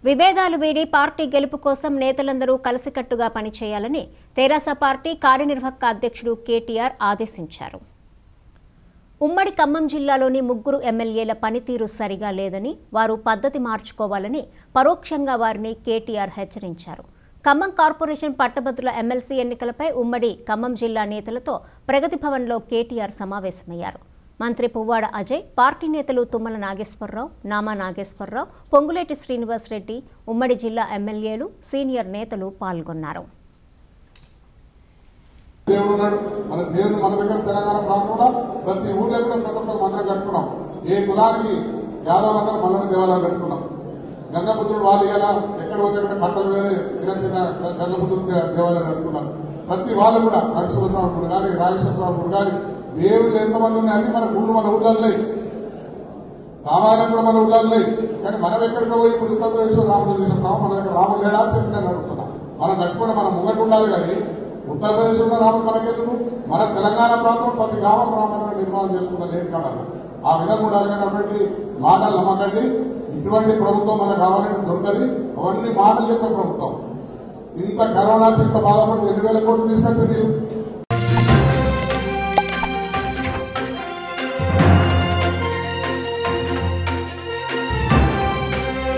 విభేదాలు వీడి పార్టీ గెలుపు కోసం నేతలందరూ కలిసికట్టుగా పనిచేయాలని తెరాస పార్టీ కార్యనిర్వాహక అధ్యక్షుడు కేటీఆర్ ఆదేశించారు ఉమ్మడి ఖమ్మం జిల్లాలోని ముగ్గురు ఎమ్మెల్యేల పనితీరు సరిగా లేదని వారు పద్ధతి మార్చుకోవాలని పరోక్షంగా వారిని కేటీఆర్ హెచ్చరించారు ఖమ్మం కార్పొరేషన్ పట్టభద్రుల ఎమ్మెల్సీ ఎన్నికలపై ఉమ్మడి ఖమ్మం జిల్లా నేతలతో ప్రగతి భవన్లో కేటీఆర్ సమావేశమయ్యారు మంత్రి పువ్వాడ అజయ్ పార్టీ నేతలు తుమ్మల నాగేశ్వరరావు నామా నాగేశ్వరరావు పొంగులేటి శ్రీనివాస్ రెడ్డి ఉమ్మడి జిల్లా ఎమ్మెల్యేలు సీనియర్ నేతలు పాల్గొన్నారు దేవుడు ఉన్నాడు మన దేవుడు మన దగ్గర తెలంగాణ ప్రాంతంలో ప్రతి ఊర్లో కూడా ప్రతి ఒక్కరు మందిరం కట్టుకున్నాం ఏ కులానికి యాదవ్ అందరూ మల్లన్న దేవాలయం కట్టుకున్నాం గంగపుత్రుడు వాళ్ళు ఇలా ఎక్కడ పోతే అక్కడ కట్టలు వేరే చిన్న చిన్న గంగపుత్రుడు దే- దేవాలయం కట్టుకున్నాం ప్రతి వాళ్ళు కూడా నరసింహస్వామి కానీ రాజేశ్వరస్వామి కానీ దేవుళ్ళు ఎంతమంది ఉన్నాయని మన ఊళ్ళు మన ఊళ్ళల్లో రామాయణం కూడా మన ఊళ్ళల్లో కానీ మనం ఎక్కడికో పోయి ఇప్పుడు ఉత్తరప్రదేశ్ లో రాముడు చూసేస్తాం మన దగ్గర రాముడు లేడా అని చెప్పి నేను అడుగుతున్నా మనం కట్టుకుంటే మనం ముంగట ఉండాలి కానీ ఉత్తరప్రదేశ్ ఉన్న రాముడు మనకెందుకు మన తెలంగాణ ప్రాంతం ప్రతి గ్రామం రామాయణం నిర్మాణం చేసుకుంటా లేదు కావాలి ఆ విధంగా ఉండాలి కానీ అటువంటి మాటలు నమ్మకండి ఇటువంటి ప్రభుత్వం మనకు కావాలంటే దొరకది అవన్నీ మాటలు చెప్పే ప్రభుత్వం ఇంత కరోనా చిత్త బాధపడితే ఎన్ని వేల కోట్లు తీసుకొచ్చి మీరు